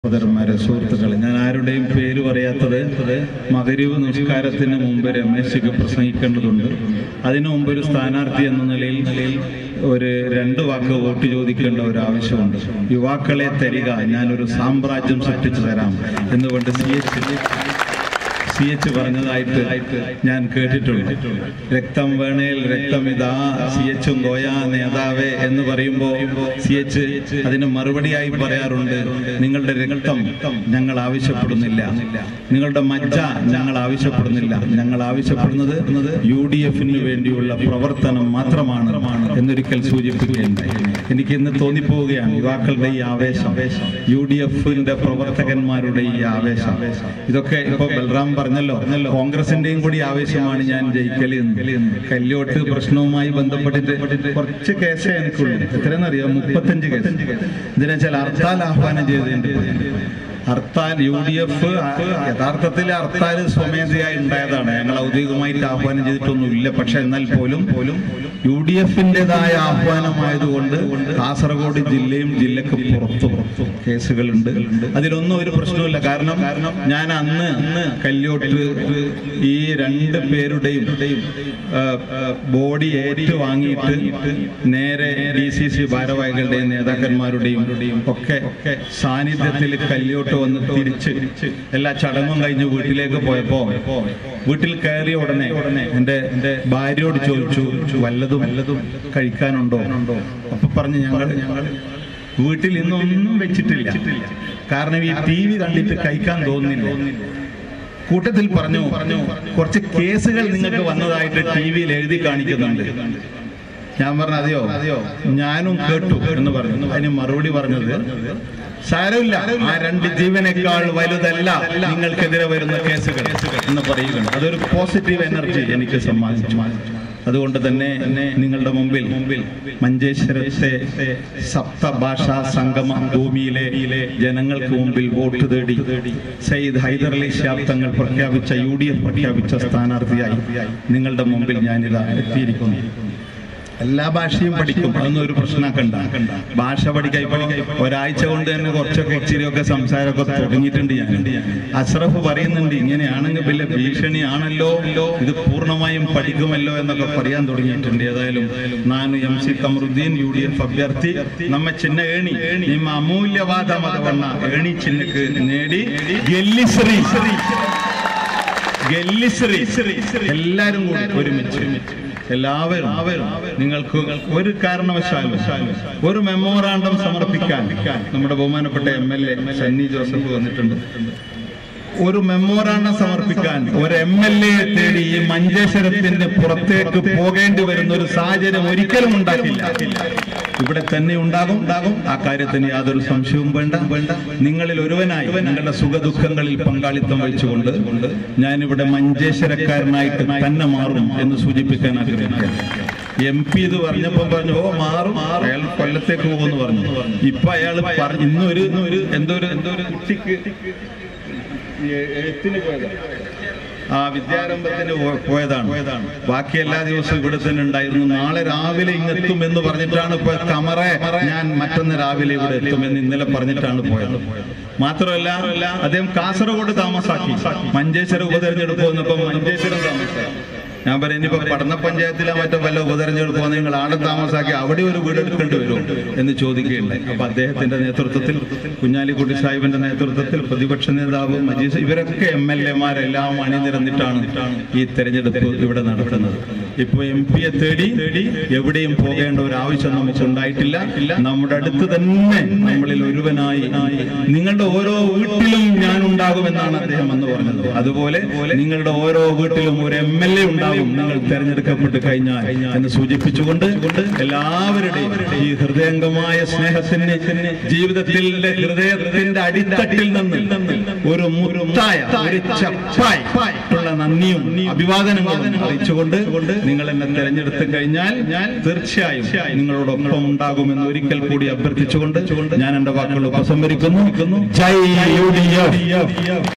സഹോദരന്മാരെ സുഹൃത്തുക്കളെ ഞാൻ ആരുടെയും പേര് പറയാത്തത് മകരീവ് നിസ്കാരത്തിന് മുമ്പ് രമേശിക്ക് പ്രസംഗിക്കേണ്ടതുണ്ട് അതിനു മുമ്പ് ഒരു സ്ഥാനാർത്ഥി എന്ന നിലയിൽ ഒരു രണ്ട് വാക്ക് വോട്ട് ചോദിക്കേണ്ട ഒരു ആവശ്യമുണ്ട് യുവാക്കളെ തരിക ഞാനൊരു സാമ്രാജ്യം സൃഷ്ടിച്ചു തരാം എന്നുകൊണ്ട് സി എച്ച് സി എച്ച് പറഞ്ഞതായിട്ട് ഞാൻ കേട്ടിട്ടുണ്ട് രക്തം വേണേൽ രക്തം ഇതാ സി എച്ചും ഗോയ നേതാവേ എന്ന് പറയുമ്പോൾ സി എച്ച് അതിന് മറുപടിയായി പറയാറുണ്ട് നിങ്ങളുടെ രക്തം ഞങ്ങൾ ആവശ്യപ്പെടുന്നില്ല നിങ്ങളുടെ മജ്ജ ഞങ്ങൾ ആവശ്യപ്പെടുന്നില്ല ഞങ്ങൾ ആവശ്യപ്പെടുന്നത് യു ഡി എഫിന് വേണ്ടിയുള്ള പ്രവർത്തനം മാത്രമാണ് എന്നൊരിക്കൽ സൂചിപ്പിക്കുകയുണ്ടായി എനിക്ക് ഇന്ന് തോന്നിപ്പോവുകയാണ് യുവാക്കളുടെ ഈ ആവേശം യു ഡി എഫിന്റെ പ്രവർത്തകന്മാരുടെ ഈ ആവേശം ഇതൊക്കെ ഇപ്പൊ ബൽറാം പറഞ്ഞല്ലോ കോൺഗ്രസിന്റെയും കൂടി ആവേശമാണ് ഞാൻ ജയിക്കല് എന്ന് കല്യോട്ട് പ്രശ്നവുമായി ബന്ധപ്പെട്ടിട്ട് കുറച്ച് കേസേ എനിക്കുള്ളൂ എത്രയെന്നറിയാം മുപ്പത്തഞ്ച് കേസ് ഇതിനെ വെച്ചാൽ ഹർത്താൽ ആഹ്വാനം ചെയ്തതിന്റെ ഹർത്താൽ യു ഡി എഫ് യഥാർത്ഥത്തിൽ ഹർത്താൽ സ്വമേധയായി ഉണ്ടായതാണ് ഞങ്ങൾ ഔദ്യോഗികമായിട്ട് ആഹ്വാനം ചെയ്തിട്ടൊന്നുമില്ല പക്ഷെ എന്നാൽ പോലും പോലും യു ഡി എഫിൻ്റെതായ ആഹ്വാനമായതുകൊണ്ട് കാസർഗോഡ് ജില്ലയും ജില്ലക്ക് പുറത്തു പുറത്തു കേസുകളുണ്ട് അതിലൊന്നും ഒരു പ്രശ്നമില്ല കാരണം കാരണം ഞാൻ അന്ന് അന്ന് കല്യോട്ട് ഈ രണ്ട് പേരുടെയും ആ, ആ, ബോഡി ഏറ്റു വാങ്ങിയിട്ട് നേരെ ഡി സി സി ഭാരവാഹികളുടെയും നേതാക്കന്മാരുടെയും ഒക്കെ ഒക്കെ സാന്നിധ്യത്തിൽ കല്യോട്ട് വന്ന് തിരിച്ച് എല്ലാ ചടങ്ങും കഴിഞ്ഞ് വീട്ടിലേക്ക് പോയപ്പോ വീട്ടിൽ കയറിയ ഉടനെ ഉടനെ എന്റെ എന്റെ ഭാര്യയോട് ചോദിച്ചു വല്ലതും വല്ലതും കഴിക്കാനുണ്ടോ അപ്പൊ പറഞ്ഞു ഞങ്ങൾ ഞങ്ങൾ വീട്ടിൽ ഇന്നൊന്നും വെച്ചിട്ടില്ല കാരണം ഈ ടി വി കണ്ടിട്ട് കഴിക്കാൻ തോന്നുന്നില്ല കൂട്ടത്തിൽ പറഞ്ഞു പറഞ്ഞു കുറച്ച് കേസുകൾ നിങ്ങൾക്ക് വന്നതായിട്ട് ടി വിയിൽ എഴുതി കാണിക്കുന്നുണ്ട് ഞാൻ പറഞ്ഞു അതെയോ അതെയോ ഞാനും കേട്ടു എന്ന് പറഞ്ഞു അതിന് മറുപടി പറഞ്ഞത് സാരമില്ല ആ രണ്ട് ജീവനേക്കാൾ വലുതല്ല നിങ്ങൾക്കെതിരെ വരുന്ന കേസുകൾ എന്ന് പറയുകയാണ് അതൊരു പോസിറ്റീവ് എനർജി എനിക്ക് സമ്മാനിച്ചു അതുകൊണ്ട് തന്നെ നിങ്ങളുടെ മുമ്പിൽ മുമ്പിൽ മഞ്ചേശ്വരത്തെ സപ്തഭാഷാ സംഗമ ഭൂമിയിലെ ജനങ്ങൾക്ക് മുമ്പിൽ വോട്ട് തേടി സയ്യിദ് ഹൈദർ അലി ഷിയാബ് തങ്ങൾ പ്രഖ്യാപിച്ച യു ഡി എഫ് പ്രഖ്യാപിച്ച സ്ഥാനാർത്ഥിയായി നിങ്ങളുടെ മുമ്പിൽ ഞാനിതാ എത്തിയിരിക്കുന്നു എല്ലാ ഭാഷയും പഠിക്കും അതൊന്നും ഒരു പ്രശ്നമാക്കണ്ട ഭാഷ പഠിക്കാൻ ഇപ്പൊ ഒരാഴ്ച കൊണ്ട് തന്നെ കുറച്ചൊക്കെ ഇച്ചിരിയൊക്കെ സംസാരമൊക്കെ തുടങ്ങിയിട്ടുണ്ട് ഞാൻ അഷ്റഫ് പറയുന്നുണ്ട് ഇങ്ങനെയാണെങ്കിൽ വലിയ ഭീഷണിയാണല്ലോ ഇത് പൂർണ്ണമായും പഠിക്കുമല്ലോ എന്നൊക്കെ പറയാൻ തുടങ്ങിയിട്ടുണ്ട് ഏതായാലും ನಾನು M C Kamaruddin U D F ಅಭ್ಯರ್ಥಿ ನಮ್ಮ ಚಿನ್ನ ಏಣಿ ನಿಮ್ಮ ಅಮೂಲ್ಯವಾದ ಮತವನ್ನ ಏಣಿ ಚಿನ್ನಕ್ಕೆ ನೀಡಿ ಗೆಲ್ಲಿಸ್ರಿ ಗೆಲ್ಲಿಸ್ರಿ എല്ലാരും കൂടി ഒരുമിച്ച് എല്ലാവരും നിങ്ങൾക്ക് ഒരു കാരണവശാലും ഒരു മെമ്മോറാണ്ടം സമർപ്പിക്കാൻ നമ്മുടെ ബഹുമാനപ്പെട്ട M L A Sunny Joseph വന്നിട്ടുണ്ട് ഒരു മെമ്മോറാണ്ടം സമർപ്പിക്കാൻ ഒരു എം എൽ എ തേടി ഈ മഞ്ചേശ്വരത്തിന്റെ പുറത്തേക്ക് പോകേണ്ടി വരുന്ന ഒരു സാഹചര്യം ഒരിക്കലും ഉണ്ടാക്കില്ല ഇവിടെ തന്നെ ഉണ്ടാകും ഉണ്ടാകും ആ കാര്യത്തിന് യാതൊരു സംശയവും വേണ്ട വേണ്ട നിങ്ങളിൽ ഒരുവനായി നിങ്ങളുടെ സുഖദുഃഖങ്ങളിൽ പങ്കാളിത്തം വഹിച്ചുകൊണ്ട് ഞാനിവിടെ മഞ്ചേശ്വരക്കാരനായിട്ട് തന്നെ മാറും എന്ന് സൂചിപ്പിക്കാൻ ആഗ്രഹിക്കുകയാണ് എം പി ഇത് പറഞ്ഞപ്പോ പറഞ്ഞു ഓ മാറും അയാൾ കൊല്ലത്തേക്ക് പോകുമെന്ന് പറഞ്ഞു ഇപ്പൊ അയാൾ പറഞ്ഞു ഇന്നൊരു ഇന്നൊരു എന്തോ ഒരു എന്തോ ഒരു കുട്ടിക്ക് എഴുത്തിന് പോയതാണ് ആ വിദ്യാരംഭത്തിന് പോ- പോയതാണ് പോയതാണ് ബാക്കി എല്ലാ ദിവസവും ഇവിടെ തന്നെ ഉണ്ടായിരുന്നു നാളെ രാവിലെ ഇങ്ങെത്തും എന്ന് പറഞ്ഞിട്ടാണ് ഇപ്പൊ കമറെ ഞാൻ മറ്റൊന്ന് രാവിലെ ഇവിടെ എത്തുമെന്ന് ഇന്നലെ പറഞ്ഞിട്ടാണ് പോയത് മാത്രമല്ല അദ്ദേഹം കാസർഗോഡ് താമസാക്കി മഞ്ചേശ്വരം ഉപതെരഞ്ഞെടുപ്പ് വന്നപ്പോ മഞ്ചേശ്വരം താമസാക്കി ഞാൻ പറയാം ഇനിയിപ്പോ പഠന പഞ്ചായത്തിലെ മറ്റോ വല്ല ഉപതെരഞ്ഞെടുപ്പ് വന്ന് നിങ്ങൾ ആടെ താമസാക്കി അവിടെ ഒരു വീട് എടുക്കേണ്ടി വരും എന്ന് ചോദിക്കുകയുണ്ടായി അപ്പൊ അദ്ദേഹത്തിന്റെ നേതൃത്വത്തിൽ കുഞ്ഞാലിക്കുട്ടി സാഹിബിന്റെ നേതൃത്വത്തിൽ പ്രതിപക്ഷ നേതാവ് മജീസ് ഇവരൊക്കെ എം എൽ എമാരെല്ലാം അണിനിരന്നിട്ടാണ് ഈ തെരഞ്ഞെടുപ്പ് ഇവിടെ നടത്തുന്നത് ഇപ്പൊ എം പിയെ തേടി തേടി എവിടെയും പോകേണ്ട ഒരു ആവശ്യം നമുക്ക് ഉണ്ടായിട്ടില്ല നമ്മുടെ അടുത്ത് തന്നെ നമ്മളിൽ ഒരുവനായി നിങ്ങളുടെ ഓരോ വീട്ടിലും ഞാൻ ഉണ്ടാകുമെന്നാണ് അദ്ദേഹം എന്ന് പറഞ്ഞത് അതുപോലെ നിങ്ങളുടെ ഓരോ വീട്ടിലും ഒരു എം എൽ എ ഉണ്ടാകും നിങ്ങൾ തെരഞ്ഞെടുക്കപ്പെട്ട് കഴിഞ്ഞാൽ എന്ന് സൂചിപ്പിച്ചുകൊണ്ട് എല്ലാവരുടെയും ഈ ഹൃദയംഗമായ സ്നേഹത്തിന് ജീവിതത്തിൽ ഹൃദയത്തിന്റെ അടിത്തട്ടിൽ നിന്ന് ഒരു മുത്തായ ഒരു ചപ്പായി ഉള്ള നന്ദിയും അഭിവാദനങ്ങളും അറിയിച്ചുകൊണ്ട് നിങ്ങൾ എന്നെ തെരഞ്ഞെടുത്ത് കഴിഞ്ഞാൽ ഞാൻ തീർച്ചയായും നിങ്ങളോടൊപ്പം ഉണ്ടാകുമെന്ന് ഒരിക്കൽ കൂടി അഭ്യർത്ഥിച്ചുകൊണ്ട് ഞാൻ എന്റെ വാക്കുകൾ ഉപസംഹരിക്കുന്നു ജയ് യു ഡി എഫ്